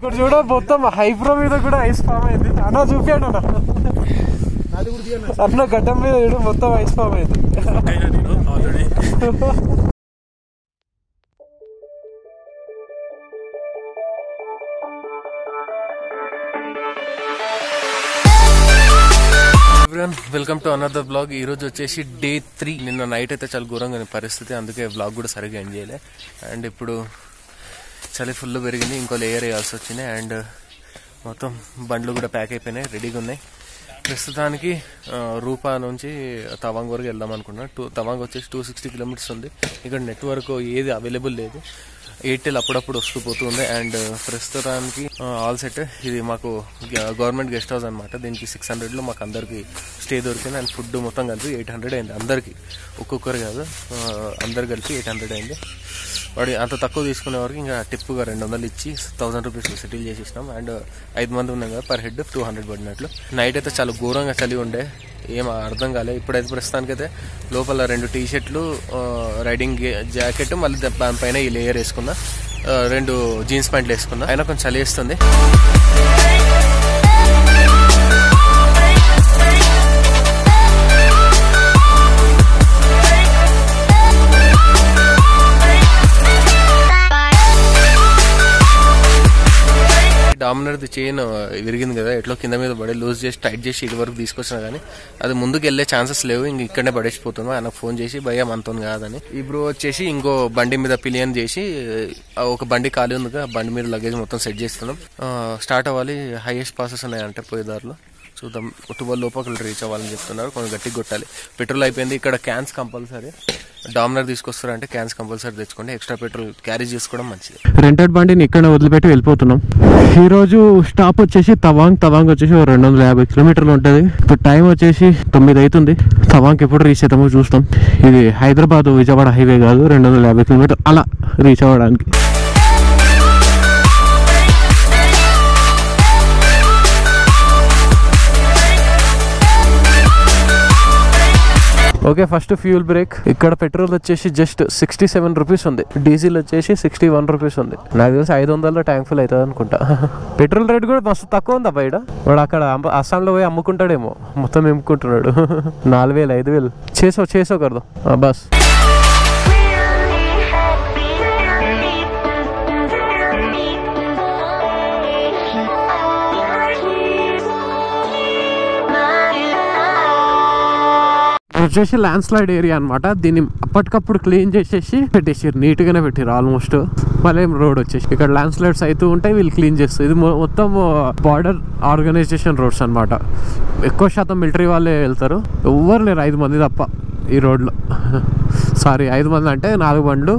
ఇప్పుడు చూడ మొత్తం హైబ్రో మీద కూడా ఐస్ ఫామ్ అయింది అన్న చూపించండి అన్న అన్న గడ్డం మీద చూడు మొత్తం ఐస్ ఫామ్ అయింది వెల్కమ్ టు అనదర్ బ్లాగ్ ఈ రోజు వచ్చేసి డే త్రీ నిన్న నైట్ అయితే చాలా ఘోరంగా ఉంది పరిస్థితి అందుకే బ్లాగ్ కూడా సరిగ్గా ఎండ్ చేయలే అండ్ ఇప్పుడు చలి ఫుల్ పెరిగింది ఇంకో లేయర్ వేయాల్సి వచ్చింది అండ్ మొత్తం బండ్లు కూడా ప్యాక్ అయిపోయినాయి రెడీగా ఉన్నాయి ప్రస్తుతానికి ఆ, రూపా నుంచి తవాంగ్ వరకు వెళ్దాం అనుకున్నా టూ తవాంగ్ వచ్చేసి టూ సిక్స్టీ కిలోమీటర్స్ ఉంది ఇక్కడ నెట్వర్క్ ఏది అవైలబుల్ లేదు ఎయిర్టెల్ అప్పుడప్పుడు వస్తూ పోతుంది అండ్ ప్రస్తుతానికి ఆల్ సెట్ ఇది మాకు గవర్నమెంట్ గెస్ట్ హౌస్ అనమాట దీనికి సిక్స్ హండ్రెడ్లో మాకు అందరికి స్టే దొరికింది అండ్ ఫుడ్ మొత్తం కలిపి ఎయిట్ హండ్రెడ్ అయింది అందరికి ఒక్కొక్కరు కాదు ఆ, అందరు కలిపి ఎయిట్ హండ్రెడ్ అయింది వాడి అంత తక్కువ తీసుకునే వరకు ఇంకా టిప్గా రెండు వందలు ఇచ్చి థౌసండ్ రూపీస్ సెటిల్ చేసేసినాం అండ్ ఐదు మంది ఉన్నాం కదా పర్ హెడ్ టూ హండ్రెడ్ పడినట్లు నైట్ అయితే చాలా ఘోరంగా చలి ఉండే ఏం అర్థం కాలే ఇప్పుడైతే ప్రస్తుతానికైతే లోపల రెండు టీ షర్ట్లు రైడింగ్ జాకెట్ మళ్ళీ దా- దానిపైన ఈ లేయర్ వేసుకున్నా ఆ, రెండు జీన్స్ ప్యాంట్లు వేసుకున్నా అయినా కొంచెం చలి వేస్తుంది డామినర్ది చైన్ విరిగింది కదా ఎట్లా కింద మీద పడి లూజ్ చేసి టైట్ చేసి ఇది వరకు తీసుకొచ్చినా కానీ అది ముందుకు వెళ్ళే ఛాన్సెస్ లేవు ఇంక ఇక్కడనే పడేసిపోతున్నాం ఆయనకు ఫోన్ చేసి భయ్య మనతో కాదని ఇప్పుడు వచ్చేసి ఇంకో బండి మీద పిలియన్ చేసి ఆ ఒక బండి ఖాళీ ఉంది కదా, ఆ బండి మీద లగేజ్ మొత్తం సెట్ చేస్తున్నాం ఆ, స్టార్ట్ అవ్వాలి హైయెస్ట్ పాసెస్ ఉన్నాయంటే పోయేదారిలో చూద్దాం ట్వెల్వ్ లోపల రీచ్ అవ్వాలని చెప్తున్నారు కొంచెం గట్టిగా కొట్టాలి పెట్రోల్ అయిపోయింది ఇక్కడ క్యాన్స్ కంపల్సరీ డామినర్ తీసుకొస్తారంటే క్యాన్స్ కంపల్సరీ తెచ్చుకోండి ఎక్స్ట్రా పెట్రోల్ క్యారీ చేసుకోవడం మంచిది రెంటెడ్ బండిని ఇక్కడ వదిలిపెట్టి వెళ్ళిపోతున్నాం ఈ రోజు స్టాప్ వచ్చేసి తవాంగ్ తవాంగ్ వచ్చేసి ఓ రెండు వందల యాభై కిలోమీటర్లు ఉంటుంది ఇప్పుడు టైం వచ్చేసి తొమ్మిది అవుతుంది తవాంగ్ ఎప్పుడు రీచ్ అవుతామో చూస్తాం ఇది హైదరాబాద్ విజయవాడ హైవే కాదు రెండు వందల యాభై కిలోమీటర్ అలా రీచ్ అవ్వడానికి ఓకే ఫస్ట్ ఫ్యూల్ బ్రేక్ ఇక్కడ పెట్రోల్ వచ్చేసి జస్ట్ సిక్స్టీ సెవెన్ రూపీస్ ఉంది డీజిల్ వచ్చేసి సిక్స్టీ వన్ రూపీస్ ఉంది నాకు తెలిసి ఐదు వందల్లో ట్యాంక్ ఫుల్ అవుతుంది అనుకుంటా పెట్రోల్ రేట్ కూడా మస్తు తక్కువ ఉందా బయట వాడు అక్కడ అమ్మ- అస్సాంలో పోయి అమ్ముకుంటాడేమో మొత్తం ఎమ్ముకుంటున్నాడు నాలుగు వేలు ఐదు వేలు చేసో చేసో కర్దో బస్ ఇది వచ్చేసి ల్యాండ్ స్లైడ్ ఏరియా అనమాట దీన్ని అప్పటికప్పుడు క్లీన్ చేసేసి పెట్టేసారు నీట్ గానే పెట్టారు ఆల్మోస్ట్ మళ్ళీ రోడ్ వచ్చేసి ఇక్కడ ల్యాండ్ స్లైడ్స్ అవుతూ ఉంటాయి వీళ్ళు క్లీన్ చేస్తారు ఇది మొ- మొత్తం బార్డర్ ఆర్గనైజేషన్ రోడ్స్ అన్నమాట ఎక్కువ శాతం మిలిటరీ వాళ్ళే వెళ్తారు ఎవ్వరు లేరు ఐదు మంది తప్ప ఈ రోడ్లో సారీ ఐదు మంది అంటే నాలుగు బండ్లు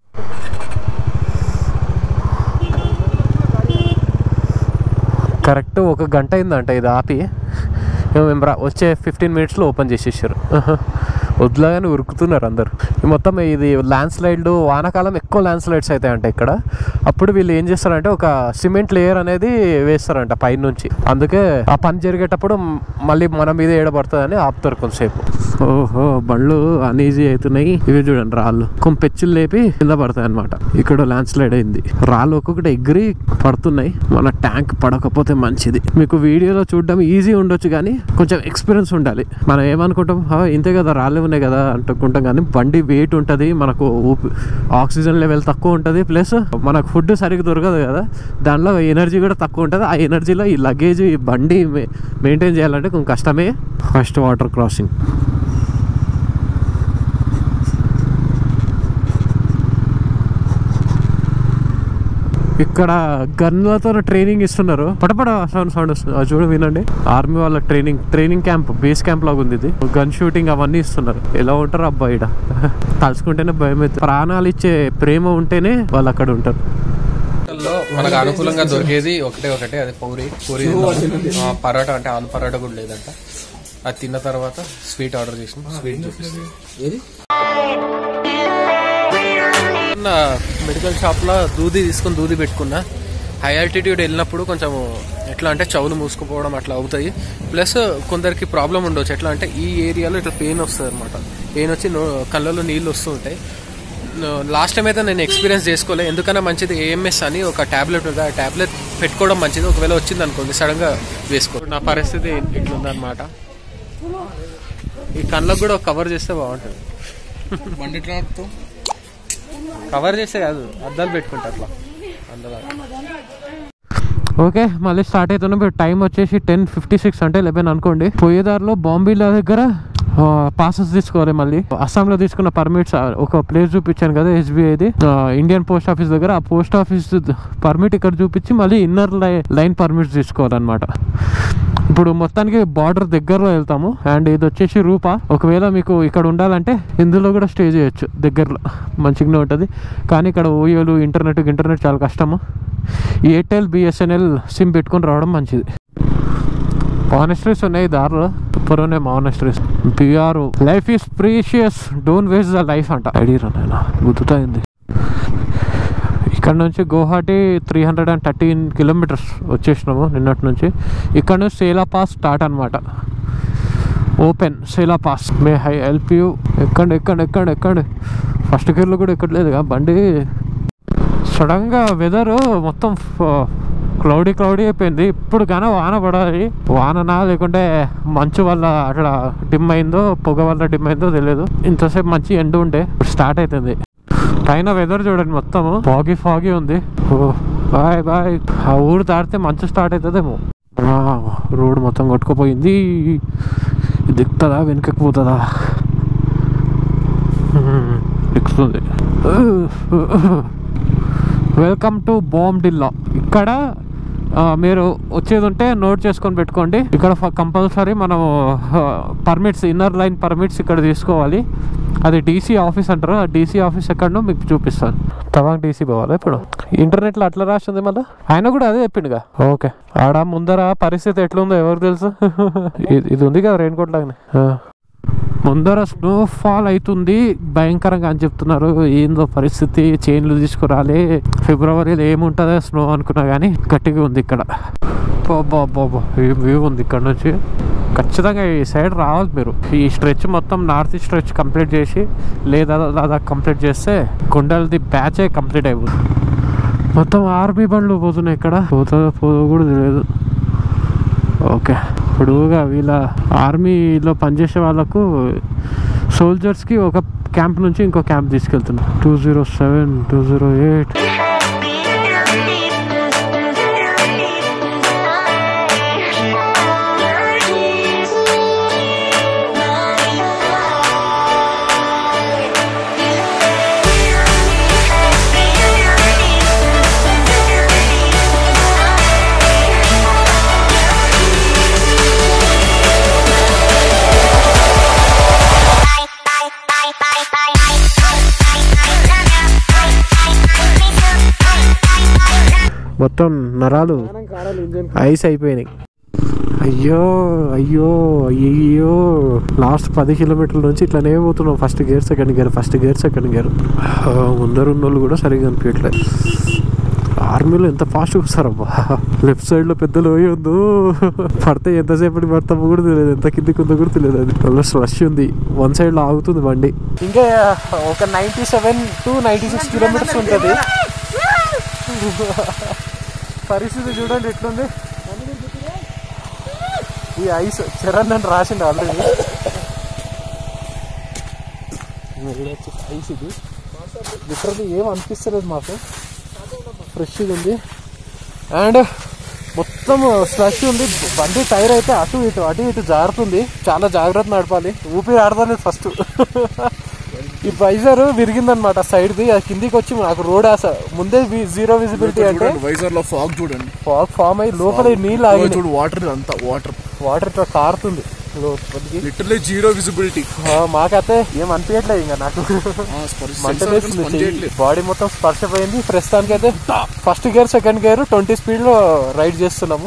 కరెక్ట్ ఒక గంట అయిందంట ఇది ఆపి ఏమో మేము రా వచ్చే ఫిఫ్టీన్ మినిట్స్లో ఓపెన్ చేసేసారు వద్దులాగానే ఉరుకుతున్నారు అందరు ఈ మొత్తం ఇది ల్యాండ్ స్లైడ్ వానాకాలం ఎక్కువ ల్యాండ్ స్లైడ్స్ అవుతాయంట ఇక్కడ అప్పుడు వీళ్ళు ఏం చేస్తారంటే ఒక సిమెంట్ లేయర్ అనేది వేస్తారంట పైన నుంచి అందుకే ఆ పని జరిగేటప్పుడు మ్- మళ్ళీ మన మీద ఏడబడుతుందని ఆపుతారు కొంతసేపు ఓహో బండ్లు అనీజీ అవుతున్నాయి ఇవి చూడండి రాళ్ళు కొంచెం పెచ్చులు లేపి కింద పడతాయి అనమాట ఇక్కడ ల్యాండ్ స్లైడ్ అయింది రాళ్ళు ఒక్కొక్కటి ఎగిరి పడుతున్నాయి మన ట్యాంక్ పడకపోతే మంచిది మీకు వీడియోలో చూడడం ఈజీ ఉండొచ్చు కానీ కొంచెం ఎక్స్పీరియన్స్ ఉండాలి మనం ఏమనుకుంటాం "ఆ, ఇంతే కదా రాళ్ళే ఉన్నాయి కదా అంటుకుంటాం కానీ బండి వెయిట్ ఉంటుంది మనకు ఊపి ఆక్సిజన్ లెవెల్ తక్కువ ఉంటుంది ప్లస్ మనకు ఫుడ్ సరిగ్గా దొరకదు కదా దానిలో ఎనర్జీ కూడా తక్కువ ఉంటుంది ఆ ఎనర్జీలో ఈ లగేజ్ ఈ బండి మెయింటైన్ చేయాలంటే కొంచెం కష్టమే ఫస్ట్ వాటర్ క్రాసింగ్ ఇక్కడ గన్లతో ట్రైనింగ్ ఇస్తున్నారు పటపట సౌండ్ సౌండ్ వస్తుంది అది చూడు వినండి ఆర్మీ వాళ్ళ training training camp base camp లాగా ఉంది ఇది గన్ షూటింగ్ అవన్నీ ఇస్తున్నారు ఎలా ఉంటారు అబ్బా ఈడ తలుచుకుంటేనే భయం అవుతుంది ప్రాణాలు ఇచ్చే ప్రేమ ఉంటేనే వాళ్ళు అక్కడ ఉంటారు మనకు అనుకూలంగా దొరికేది ఒకటే ఒకటే అది పూరి పూరి తిన్నాము. ఆ, పరోటా అంటే ఆలు పరోటా కూడా లేదంట అది తిన్న తర్వాత స్వీట్ ఆర్డర్ చేసిన స్వీట్ చూపిస్తుంది నా మెడికల్ షాప్ లో దూది తీసుకుని దూది పెట్టుకున్నా హై ఆల్టిట్యూడ్ వెళ్ళినప్పుడు కొంచెం ఎట్లా అంటే చెవులు మూసుకుపోవడం అట్లా అవుతాయి ప్లస్ కొందరికి ప్రాబ్లం ఉండొచ్చు ఎట్లా అంటే ఈ ఏరియాలో ఇట్లా పెయిన్ వస్తుంది అనమాట పెయిన్ వచ్చి నో- కళ్ళలో నీళ్ళు వస్తూ ఉంటాయి లాస్ట్ టైం అయితే నేను ఎక్స్పీరియన్స్ చేసుకోలే ఎందుకన్నా మంచిది ఏఎంఎస్ అని ఒక టాబ్లెట్ ఉంది ఆ టాబ్లెట్ పెట్టుకోవడం మంచిది ఒకవేళ వచ్చింది అనుకోండి సడన్ గా వేసుకో నా పరిస్థితి ఇట్లుందనమాట ఈ కళ్ళకు కూడా కవర్ చేస్తే బాగుంటుంది బండి ట్రాక్తో కవర్ చేస్తే కాదు అద్దాలు పెట్టుకుంటా అట్లా అందులో ఓకే మళ్ళీ స్టార్ట్ అవుతున్నాం ఇప్పుడు టైం వచ్చేసి టెన్ ఫిఫ్టీ సిక్స్ అంటే లెవెన్ అనుకోండి పోయేదారిలో బాంబేల దగ్గర పాసెస్ తీసుకోవాలి మళ్ళీ అస్సాంలో తీసుకున్న పర్మిట్స్ ఒక ప్లేస్ చూపించాను కదా ఎస్బీఐది ఇండియన్ పోస్ట్ ఆఫీస్ దగ్గర ఆ పోస్ట్ ఆఫీస్ పర్మిట్ ఇక్కడ చూపించి మళ్ళీ ఇన్నర్ లైన్ పర్మిట్స్ తీసుకోవాలన్నమాట ఇప్పుడు మొత్తానికి బార్డర్ దగ్గరలో వెళ్తాము అండ్ ఇది వచ్చేసి రూపా ఒకవేళ మీకు ఇక్కడ ఉండాలంటే ఇందులో కూడా స్టే చేయొచ్చు దగ్గరలో మంచిగానే ఉంటుంది కానీ ఇక్కడ ఓయోలు ఇంటర్నెట్ ఇంటర్నెట్ చాలా కష్టము ఎయిర్టెల్ బిఎస్ఎన్ఎల్ సిమ్ పెట్టుకొని రావడం మంచిది మానస్ట్రీస్ ఉన్నాయి దారిలో సూపర్ ఉన్నాయి monasteries B R life is precious don't waste the life అంట ఐడియా నాయన గుర్తుతాయింది ఇక్కడ నుంచి Guwahati three hundred and thirteen kilometres వచ్చేసినాము నిన్నటి నుంచి ఇక్కడ నుంచి సేలా పాస్ స్టార్ట్ అనమాట open Sela pass may I help you ఎక్కండి ఎక్కండి ఎక్కండి ఎక్కండి ఫస్ట్ గేర్లో కూడా ఎక్కట్లేదుగా బండి సడన్గా వెదర్ మొత్తం క్లౌడీ క్లౌడీ అయిపోయింది ఇప్పుడు కానీ వాన పడాలి వాననా లేకుంటే మంచు వల్ల అట్లా డిమ్ అయిందో పొగ వల్ల డిమ్ అయిందో తెలియదు ఇంతసేపు మంచి ఎండ ఉండే ఇప్పుడు స్టార్ట్ అవుతుంది పైన వెదర్ చూడండి మొత్తం ఫాగీ ఫాగీ ఉంది ఓ బాయ్ బాయ్ ఆ ఊరు దాటితే మంచు స్టార్ట్ అవుతుందేమో రోడ్ మొత్తం కొట్టుకుపోయింది ఇది దిక్కుతుందా వెనుకకి పోతుందా ఎక్కుతుంది వెల్కమ్ టు బాంబిల్లా ఇక్కడ ఆ, మీరు వచ్చేది ఉంటే నోట్ చేసుకొని పెట్టుకోండి ఇక్కడ కంపల్సరీ మనం పర్మిట్స్ ఇన్నర్ లైన్ పర్మిట్స్ ఇక్కడ తీసుకోవాలి అది డీసీ ఆఫీస్ అంటారు ఆ డీసీ ఆఫీస్ ఎక్కడనో మీకు చూపిస్తాను తవాంగ్ డీసీ పోవాలి ఇప్పుడు ఇంటర్నెట్లో అట్లా రాసింది మళ్ళీ ఆయన కూడా అదే చెప్పిండుగా ఓకే ఆడ ముందర పరిస్థితి ఎట్లుందో ఎవరు తెలుసు ఇది- ఇది ఉంది కదా రెయిన్ కోట్ లాగానే ఆ. ముందర స్నో ఫాల్ అవుతుంది భయంకరంగా అని చెప్తున్నారు ఏందో పరిస్థితి చైన్లు తీసుకురాలి ఫిబ్రవరిలో ఏముంటుందో స్నో అనుకున్నా కానీ గట్టిగా ఉంది ఇక్కడ బాబా వ్యూ ఉంది ఇక్కడ నుంచి ఖచ్చితంగా ఈ సైడ్ రావాలి మీరు ఈ స్ట్రెచ్ మొత్తం నార్త్ స్ట్రెచ్ కంప్లీట్ చేసి లేదా లదాఖ్ కంప్లీట్ చేస్తే గుండెలది బ్యాచే కంప్లీట్ అయిపోతుంది మొత్తం ఆర్మీ బండ్లు పోతున్నాయి ఇక్కడ పోతుందో పోదో కూడా తెలియదు ఓకే ఇప్పుడుగా వీళ్ళ ఆర్మీలో పనిచేసే వాళ్ళకు సోల్జర్స్కి ఒక క్యాంప్ నుంచి ఇంకో క్యాంప్ తీసుకెళ్తున్నారు two zero seven two zero eight మొత్తం నరాలు ఐస్ అయిపోయినాయి అయ్యో అయ్యో అయ్యో లాస్ట్ పది కిలోమీటర్ల నుంచి ఇట్లానే పోతున్నాం first gear second gear first gear second gear ముందర ఉన్న వాళ్ళు కూడా సరిగ్గా అనిపించట్లేదు ఆర్మీలో ఎంత ఫాస్ట్గా వస్తారబ్బా లెఫ్ట్ సైడ్ లో పెద్ద లోయ ఉందో పడితే ఎంతసేపటి పడతామో కూడా తెలియదు ఎంత కిందికి ఉందో కూడా తెలియదు అది అందులో స్లష్ ఉంది వన్ సైడ్ లో ఆగుతుంది బండి ఇంకా ఒక ninety seven to ninety six kilometres ఉంటుంది పరిస్థితి చూడండి ఎట్లుంది ఈ ఐస్ చరణ్ అని రాసిండు ఆల్రెడీ ఐస్ ఇది లిటరల్లీ ఏం అనిపిస్తలేదు మాకు ఫ్రెష్గా ఉంది అండ్ మొత్తం స్లష్ ఉంది బండి టైర్ అయితే అటు ఇటు అటు ఇటు జారుతుంది చాలా జాగ్రత్త నడపాలి ఊపిరి ఆడదలేదు ఫస్ట్ ఈ వైజర్ విరిగిందనమాట సైడ్ది ఆ కిందికి వచ్చి నాకు రోడ్ ఆస ముందే జీరో విజిబిలిటీ అంటే వైజాగ్ లో ఫాగ్ చూడండి ఫాగ్ ఫామ్ అయ్యి లోపల ఈ నీళ్ళు ఓ, ఆగి చూడు వాటర్ అంతా వాటర్ వాటర్ ఇట్లా కారుతుంది లోపలికి లిటర్లీ జీరో విజిబిలిటీ ఆ, మాకైతే ఏం అనిపించట్లేదు ఇంకా నాకు మంటలేస్తుంది బాడీ మొత్తం స్పర్శ పోయింది ప్రస్తుతానికి అయితే first gear second gear twenty speed లో రైడ్ చేస్తున్నాము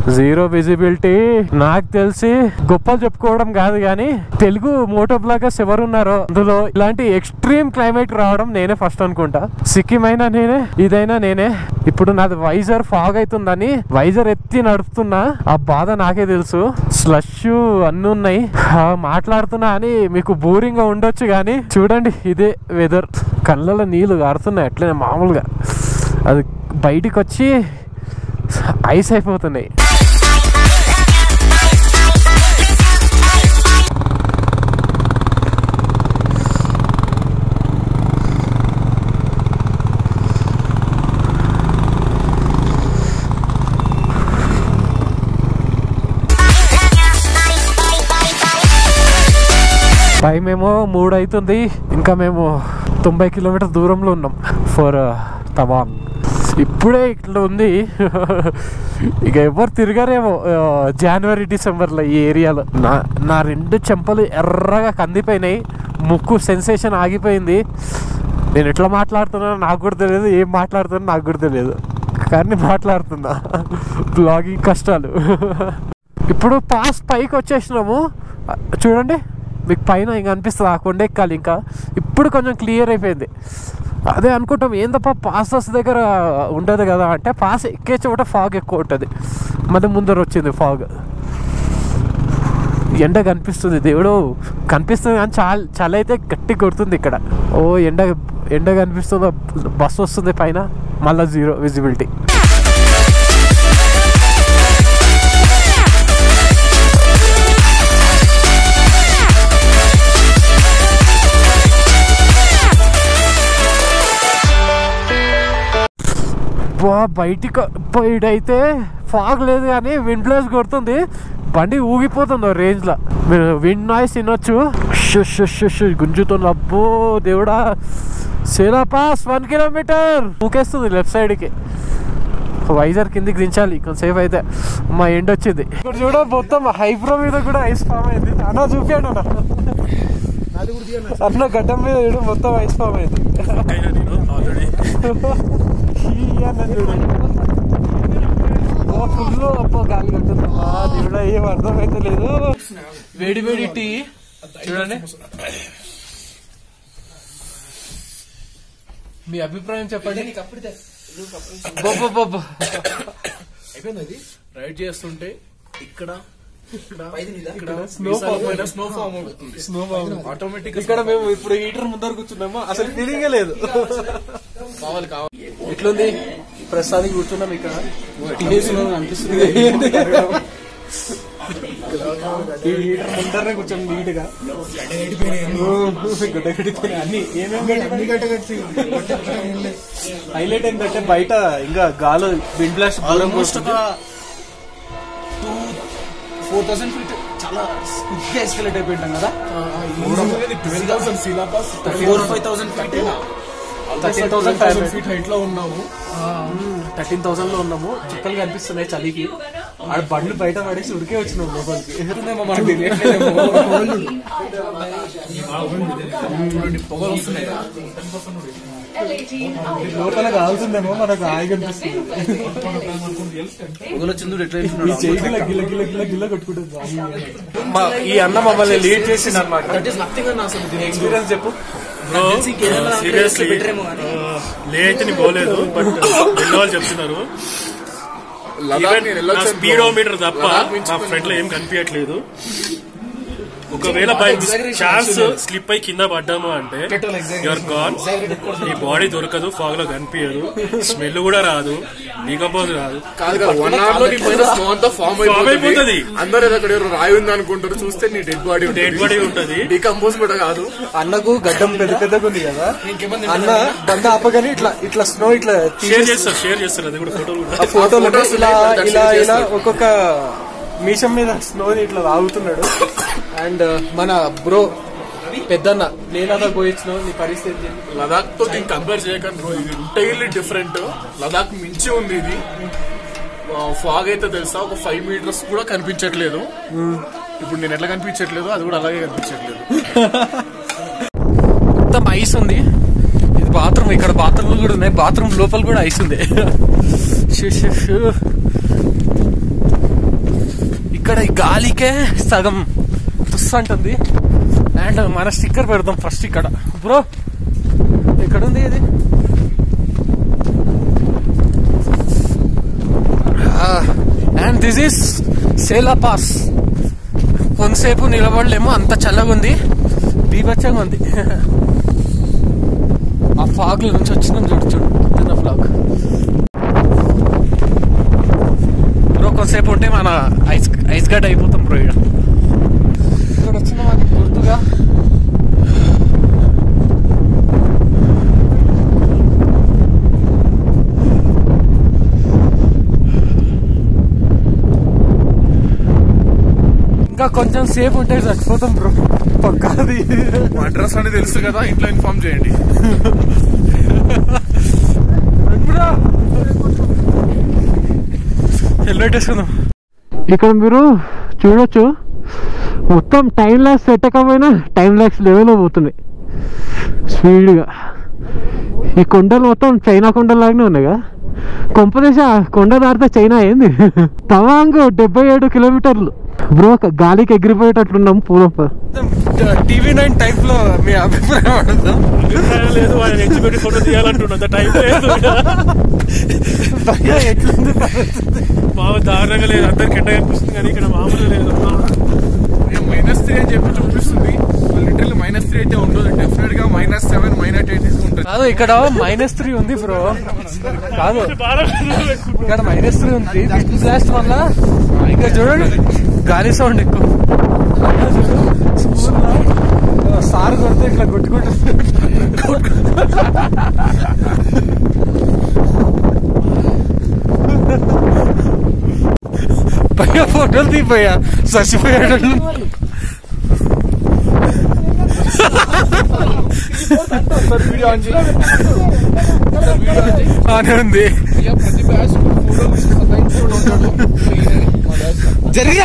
జీరో విజిబిలిటీ నాకు తెలిసి గొప్పలు చెప్పుకోవడం కాదు కానీ తెలుగు మోటో బ్లాగర్స్ ఎవరున్నారో అందులో ఇలాంటి ఎక్స్ట్రీమ్ క్లైమేట్ రావడం నేనే ఫస్ట్ అనుకుంటా సిక్కిం అయినా నేనే ఇదైనా నేనే ఇప్పుడు నాది వైజర్ ఫాగ్ అవుతుందని వైజర్ ఎత్తి నడుపుతున్నా ఆ బాధ నాకే తెలుసు స్లష్ అన్ని ఉన్నాయి ఆ, మాట్లాడుతున్నా అని మీకు బోరింగ్ గా ఉండొచ్చు కానీ చూడండి ఇదే వెదర్ కళ్ళలో నీళ్లు కారుతున్నాయి అట్లనే మామూలుగా అది బయటికి వచ్చి ఐస్ అయిపోతున్నాయి టైం ఏమో మూడు అవుతుంది ఇంకా మేము తొంభై కిలోమీటర్ దూరంలో ఉన్నాం ఫర్ తవాంగ్ ఇప్పుడే ఇట్లా ఉంది ఇక ఎవరు తిరగరేమో ఆ, జనవరి డిసెంబర్లో ఈ ఏరియాలో నా నా రెండు చెంపలు ఎర్రగా కందిపోయినాయి ముక్కు సెన్సేషన్ ఆగిపోయింది నేను ఎట్లా మాట్లాడుతున్నానో నాకు కూడా తెలియదు ఏం మాట్లాడుతున్నా నాకు కూడా తెలియదు కానీ మాట్లాడుతున్నా బ్లాగింగ్ కష్టాలు ఇప్పుడు పాస్ పైకి వచ్చేసినాము చూడండి మీకు పైన ఇంకా అనిపిస్తుంది ఆ కొండ ఎక్కాలి ఇంకా ఇప్పుడు కొంచెం క్లియర్ అయిపోయింది అదే అనుకుంటాం ఏందప్ప పాస్ వస్ దగ్గర ఉండదు కదా అంటే పాస్ ఎక్కే చోట ఫాగ్ ఎక్కువ ఉంటుంది మళ్ళీ ముందర వచ్చింది ఫాగ్ ఎండ కనిపిస్తుంది దేవుడు కనిపిస్తుంది కానీ చాలా చలి అయితే గట్టి కొడుతుంది ఇక్కడ ఓ ఎండ ఎండ కనిపిస్తుందో బస్సు వస్తుంది పైన మళ్ళీ జీరో విజిబిలిటీ బా బయటికి బయటైతే ఫాగ్ లేదు కానీ విండ్ బ్లేస్ కొడుతుంది బండి ఊగిపోతుంది రేంజ్లో మీరు విండ్ నాయిస్ వినొచ్చు షుష్ షుష్ షుష్ గుంజుతుంది అబ్బో దేవుడా సేలా పాస్ వన్ కిలోమీటర్ ఊకేస్తుంది లెఫ్ట్ సైడ్కి వైజర్ కిందికి దించాలి కొంతసేపు అయితే మా ఎండ్ వచ్చింది ఇప్పుడు చూడ మొత్తం హైబ్రో మీద కూడా ఐస్ ఫామ్ అయింది అన్న చూపాడు అన్న అన్న గడ్డం మీద చూడు మొత్తం ఐస్ ఫామ్ అయింది ఈ అన్న చూడు ఓ ఫుల్ అప్పో గాలి కొడుతుంది ఆ దేవుడా ఏం అర్థమైతే లేదు వేడి వేడి టీ చూడండి మీ అభిప్రాయం చెప్పండి అబ్బబ్బబ్బబ్బ. అయిపోయింది అది రైడ్ చేస్తుంటే ఇక్కడ ఇక్కడ Snow form అయినా స్నో ఫామ్ అవుతుంది స్నో ఫామ్ ఆటోమేటిక్ ఇక్కడ మేము ఇప్పుడు హీటర్ ముందర కూర్చున్నాము అసలు ఫీలింగే లేదు కావాలి కావాలి ఎట్లుంది ప్రస్తుతానికి కూర్చున్నాం ఇక్కడ అనిపిస్తుంది ఈ హీటర్ ముందరనే కూర్చొని నీట్ గా గుడ్డ గడిపోయినాయి అన్ని ఏమేమి హైలైట్ ఏంటంటే బయట ఇంకా గాలి విండ్ బ్లాస్ట్ ఆల్మోస్ట్ ఒక టూ ఫోర్ థౌసండ్ ఫీట్ చాలా ఇంకా ఎస్కలేట్ అయిపోయింటాం కదా ట్వెల్వ్ థౌసండ్ సిలాబస్ four five thousand feet thirteen thousand five feet height లో ఉన్నాము థర్టీన్ థౌసండ్ లో ఉన్నాము చుక్కలు కనిపిస్తున్నాయి చలికి ఆడ బండ్లు బయట పడేసి ఉరికే వచ్చినాం లోపలికి ఎదురుందేమో మనకు తెలియట్లేదేమో చూడండి పొగలు వస్తున్నాయి లోపల కావాల్సిందేమో మనకు హాయిగా అనిపిస్తుంది పొగలు వచ్చింది ఎట్లా ఈ చేయి గిల్ల గిల్ల గిల్ల గిల్ల గిల్ల కొట్టుకుంటుంది మా- ఈ అన్న మమ్మల్ని లీడ్ చేసింది అనమాట దట్ ఈస్ నథింగ్ అన్న అసలు దీని ఎక్స్పీరియన్స్ చెప్పు సీరియస్లీ లే అయితే నేను పోలేదు బట్ రెండు వాళ్ళు చెప్తున్నారు ఈవెన్ నా స్పీడోమీటర్ తప్ప నా ఫ్రంట్ లో ఏం కనిపించట్లేదు ఒకవేళ బై ఛాన్స్ స్లిప్ అయి కింద పడ్డాము అంటే యువర్ గాన్ ఈ బాడీ దొరకదు ఫాగ్ లో కనిపించదు స్మెల్ కూడా రాదు డీకంపోజ్ రాదు కాదు కాదు వన్ అవర్ లో నీ పైన స్నో అంతా ఫామ్ Form అయిపోతది. అందరు ఏదో అక్కడ ఎవరో రాయి ఉంది అనుకుంటారు చూస్తే నీ డెడ్ బాడీ డెడ్ బాడీ ఉంటది డీకంపోజ్ కూడా కాదు అన్నకు గడ్డం పెద్ద పెద్దగా ఉంది కదా అన్న బంద ఆపగానే ఇట్లా ఇట్లా స్నో ఇట్లా షేర్ చేస్తారు షేర్ చేస్తారు అది కూడా ఫోటోలు కూడా ఆ ఫోటోలు photos ఇలా ఉన్నాయి, that ఇలా share ఇలా చేస్తారు. ఒక్కొక్క మీషం మీద స్నోని ఇట్లా తాగుతున్నాడు అండ్ మన బ్రో పెద్దన్న నేనదా పోయించిన నీ పరిస్థితి ఏంటి? లదాఖ్ తో దీన్ని కంపేర్ చేయకండి బ్రో ఇది ఎంటైర్లీ డిఫరెంట్ లదాఖ్ మించి ఉంది ఇది ఫాగ్ అయితే తెలుసా ఒక ఫైవ్ మీటర్స్ కూడా కనిపించట్లేదు ఇప్పుడు నేను ఎట్లా కనిపించట్లేదు అది కూడా అలాగే కనిపించట్లేదు మొత్తం ఐస్ ఉంది ఇది బాత్రూమ్ ఇక్కడ బాత్రూమ్ కూడా ఉన్నాయి బాత్రూమ్ లోపల కూడా ఐస్ ఉంది షూ, షూ, షూ. ఇక్కడ ఈ గాలికే సగం తుస్ అంటుంది అండ్ మన స్టిక్కర్ పెడదాం ఫస్ట్ ఇక్కడ బ్రో ఎక్కడ ఉంది ఇది and this is Sela pass కొంతసేపు నిలబడలేము అంత చల్లగా ఉంది బీభత్సంగా ఉంది ఆ ఫాగ్ నుంచి వచ్చిన చూడు చూడు చిన్న ఫ్లాగ్ బ్రో కొంతసేపు ఉంటే మన ఐస్ ఐస్ గడ్డ అయిపోతాం బ్రో ఇక్కడ ఇక్కడ వచ్చిన మనకి గుర్తుగా ఇంకా కొంచెం సేపు ఉంటే చచ్చిపోతాం బ్రో పక్కాది మా అడ్రస్ అనేది తెలుసు కదా ఇంట్లో ఇన్ఫార్మ్ చేయండి హెల్మెట్ వేసుకుందాం ఇక్కడ మీరు చూడొచ్చు మొత్తం టైం ల్యాక్స్ పెట్టకపోయినా టైం ల్యాక్స్ లెవెల్లో పోతున్నాయి స్పీడ్గా ఈ కొండలు మొత్తం చైనా కొండలు లాగానే ఉన్నాయి కదా కొంపదేశ కొండ దాటితే చైనా ఏంది తవాంగ్ డెబ్బై ఏడు కిలోమీటర్లు బ్రో గాలికి ఎగిరిపోయేటట్లున్నాం పూలం టీవీ నైన్ టైప్ లో మీ అభిప్రాయం అడుగుదాం అభిప్రాయం లేదు ఆయన ఎత్తి పెట్టి ఫోటో తీయాలంటున్నంత టైం లేదు ఎట్లుంది మామూలు దారుణంగా లేదు అందరికి ఎండ కనిపిస్తుంది కానీ ఇక్కడ మామూలు లేదు మైనస్ త్రీ అని చెప్పి చూపిస్తుంది లిటరల్ మైనస్ త్రీ అయితే ఉండదు డెఫినెట్ గా మైనస్ సెవెన్ మైనస్ ఎయిట్ ఉంటుంది కాదు ఇక్కడ మైనస్ త్రీ ఉంది బ్రో కాదు బాగా ఇక్కడ మైనస్ త్రీ ఉంది విండ్ బ్లాస్ట్ వల్ల ఇంకా చూడండి గాలి సౌండ్ ఎక్కువ స్కూల్లో సార్ కొడితే ఇట్లా కొట్టుకుంటుంది భయ్యా ఫోటోలు తీపోయా చచ్చిపోయాడు వీడియో ఆన్ చేయి బానే ఉంది ఇక ప్రతి బ్యాచ్ ఫోటోలు సతాయించుకుంటూ ఉంటాడు మా బ్యాచ్ జరిగా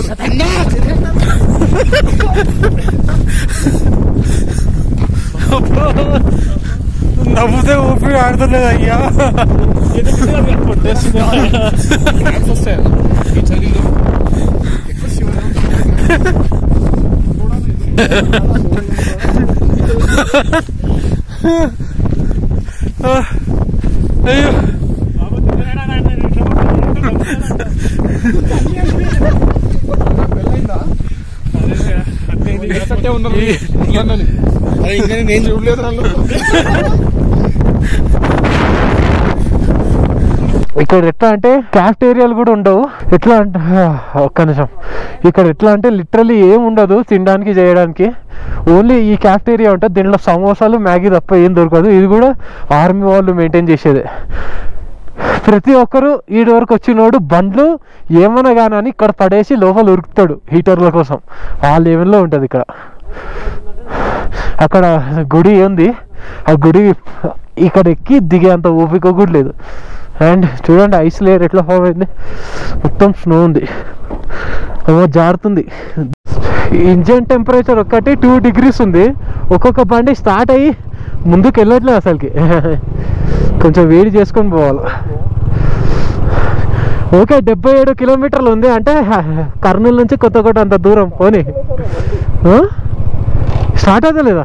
నవ్వుతే ఊపిరి ఆడుతులేదు అయ్యా క్రాంప్స్ వస్తాయి ఈ చలిలో ఎక్కువ శివరాత్రి అయ్యో పెళ్ళైందా ఎక్కడే ఉన్నారు ఉన్నానని. అరే ఇంకా నేను చూడలేదు నన్ను ఇక్కడ ఎట్లా అంటే క్యాఫ్టేరియాలు కూడా ఉండవు ఎట్లా అంటే ఒక్క నిమిషం ఇక్కడ ఎట్లా అంటే లిటరలీ ఏం ఉండదు తినడానికి చేయడానికి ఓన్లీ ఈ క్యాఫ్టేరియా ఉంటుంది దీంట్లో సమోసాలు మ్యాగీ తప్ప ఏం దొరకదు ఇది కూడా ఆర్మీ వాళ్ళు మెయింటైన్ చేసేదే ప్రతి ఒక్కరు ఈడి వరకు వచ్చినోడు బండ్లు ఏమన్నా కానీ అని ఇక్కడ పడేసి లోపల ఉరుకుతాడు హీటర్ల కోసం ఆ లెవెల్లో ఉంటుంది ఇక్కడ అక్కడ గుడి ఉంది ఆ గుడి ఇక్కడ ఎక్కి దిగేంత ఓపిక కూడా లేదు అండ్ చూడండి ఐస్ లేయర్ ఎట్లా ఫామ్ అయింది మొత్తం స్నో ఉంది ఏమో జారుతుంది ఇంజన్ టెంపరేచర్ ఒక్కటి టూ డిగ్రీస్ ఉంది ఒక్కొక్క బండి స్టార్ట్ అయ్యి ముందుకు వెళ్ళట్లేదు అసలుకి కొంచెం వేడి చేసుకొని పోవాలి ఓకే డెబ్బై ఏడు కిలోమీటర్లు ఉంది అంటే కర్నూలు నుంచి కొత్తకోట అంత దూరం పోనీ ఆ? స్టార్ట్ అవుతా లేదా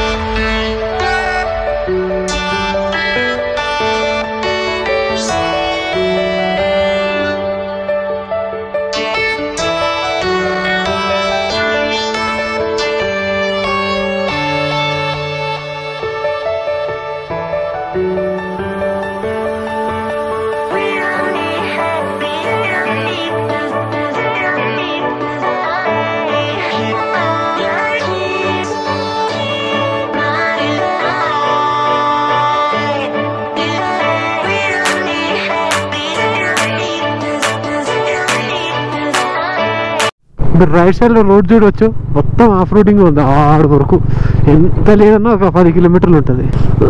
మీరు రైట్ సైడ్ లో రోడ్ చూడొచ్చు మొత్తం ఆఫ్ రోడింగ్ ఉంది ఆడు వరకు ఎంత లేదన్నా ఒక పది కిలోమీటర్లు ఉంటుంది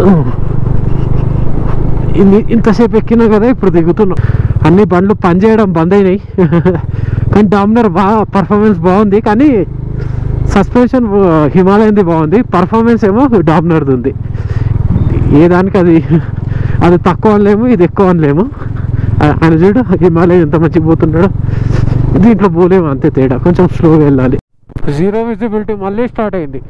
ఇన్ని ఇంతసేపు ఎక్కినా కదా ఇప్పుడు దిగుతున్నాం అన్ని బండ్లు పనిచేయడం బంద్ అయినాయి కానీ డామినర్ బాగా పర్ఫార్మెన్స్ బాగుంది కానీ సస్పెన్షన్ హిమాలయంది బాగుంది పర్ఫార్మెన్స్ ఏమో డామినర్ది ఉంది ఏ దానికి అది అది తక్కువ అనలేము ఇది ఎక్కువ అనలేము ఆ- ఆయన చూడు హిమాలయం ఎంత మంచిగా పోతున్నాడు దీంట్లో పోలేము అంతే తేడా కొంచెం స్లోగా వెళ్ళాలి జీరో విజిబిలిటీ మళ్ళీ స్టార్ట్ అయింది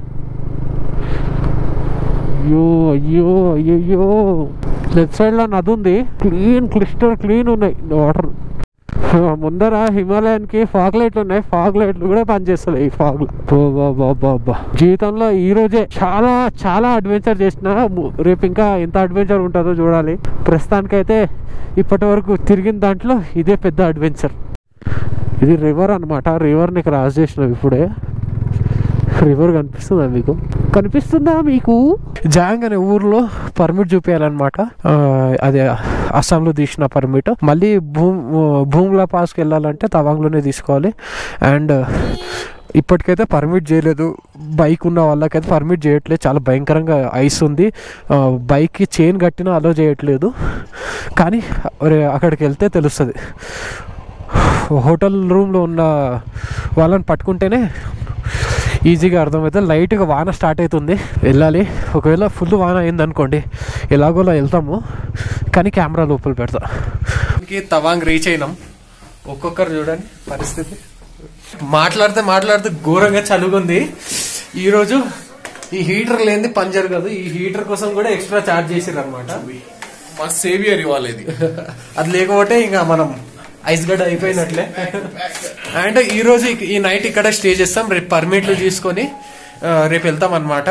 అయ్యో అయ్యో అయ్యో లెఫ్ట్ సైడ్ లో నది ఉంది క్లీన్ క్లిస్టర్ క్లీన్ ఉన్నాయి వాటర్ ముందర హిమాలయానికి ఫాగ్ లైట్లు ఉన్నాయి ఫాగ్ లైట్లు కూడా పనిచేస్తాయి ఈ ఫాగ్ లో జీవితంలో ఈ రోజే చాలా చాలా అడ్వెంచర్ చేసిన ము- రేపు ఇంకా ఎంత అడ్వెంచర్ ఉంటుందో చూడాలి ప్రస్తుతానికైతే ఇప్పటి వరకు తిరిగిన దాంట్లో ఇదే పెద్ద అడ్వెంచర్ ఇది రివర్ అనమాట రివర్ని క్రాస్ చేసినాం ఇప్పుడే రివర్ కనిపిస్తుందా మీకు కనిపిస్తుందా మీకు జాంగ్ అనే ఊర్లో పర్మిట్ చూపించాలన్నమాట ఆ, అదే అస్సాంలో తీసిన పర్మిట్ మళ్ళీ భూమ్ భూమ్లా పాస్కి వెళ్ళాలంటే తవాంగ్లోనే తీసుకోవాలి అండ్ ఇప్పటికైతే పర్మిట్ చేయలేదు బైక్ ఉన్న వాళ్ళకైతే పర్మిట్ చేయట్లేదు చాలా భయంకరంగా ఐస్ ఉంది ఆ, బైక్కి చైన్ కట్టినా అలో చేయట్లేదు కానీ ఒరే, అక్కడికి వెళ్తే తెలుస్తుంది హోటల్ రూమ్లో ఉన్న వాళ్ళని పట్టుకుంటేనే ఈజీగా అర్థమవుతుంది లైట్గా వాన స్టార్ట్ అవుతుంది వెళ్ళాలి ఒకవేళ ఫుల్ వాన అయింది అనుకోండి ఎలాగోలా వెళ్తాము కానీ కెమెరా లోపల పెడతా తవాంగ్ రీచ్ అయినాం ఒక్కొక్కరు చూడండి పరిస్థితి మాట్లాడితే మాట్లాడితే ఘోరంగా చలుగుంది ఈరోజు ఈ హీటర్ లేనిది పని జరగదు ఈ హీటర్ కోసం కూడా ఎక్స్ట్రా చార్జ్ చేసిర్రు అనమాట మా సేవియర్ ఇవ్వాలి ఇది అది లేకపోతే ఇంకా మనం ఐస్ గడ్డ అయిపోయినట్లే అండ్ ఈ రోజు ఇక- ఈ నైట్ ఇక్కడ స్టే చేస్తాం రేపు పర్మిట్లు తీసుకొని ఆ, రేపు వెళ్తాం అనమాట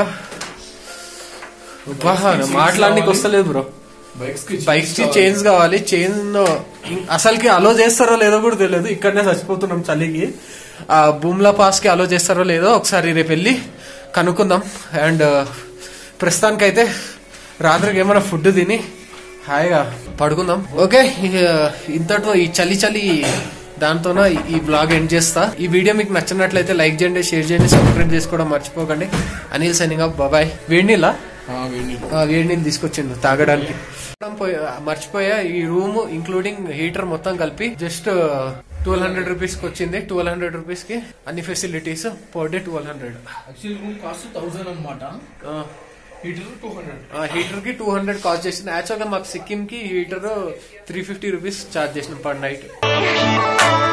మాట్లాడడానికి వస్తలేదు బ్రో బైక్స్ కి బైక్స్ కి చైన్స్ కావాలి చైన్ అసలుకి అలో చేస్తారో లేదో కూడా తెలియదు ఇక్కడనే చచ్చిపోతున్నాం చలికి ఆ భూమ్లా పాస్ కి అలో చేస్తారో లేదో ఒకసారి రేపు వెళ్ళి కనుక్కుందాం అండ్ ప్రస్తుతానికైతే రాత్రికి ఏమైనా ఫుడ్ తిని హాయిగా పడుకుందాం ఓకే ఇంతటితో ఈ చలి చలి దాంతోన ఈ బ్లాగ్ ఎండ్ చేస్తా ఈ వీడియో మీకు నచ్చినట్లయితే లైక్ చేయండి షేర్ చేయండి సబ్స్క్రైబ్ చేసుకోవడం మర్చిపోకండి అనిల్ సైనింగ్ అప్ బాబాయ్ వేడినీలా ఆ, వేడి వేడి నీళ్ళు తీసుకొచ్చిండు తాగడానికి పోయా- మర్చిపోయా ఈ రూమ్ ఇంక్లూడింగ్ హీటర్ మొత్తం కలిపి జస్ట్ ట్వెల్వ్ హండ్రెడ్ రూపీస్ కి వచ్చింది ట్వెల్వ్ హండ్రెడ్ రూపీస్ కి అన్ని facilities per day twelve hundred actual room cost thousand అనమాట హీటర్ టూ హండ్రెడ్ హీటర్ కి టూ హండ్రెడ్ కాస్ట్ చేసింది యాక్చువల్ గా మాకు సిక్కిం కి heater three fifty rupees charge చేసిన పర్ నైట్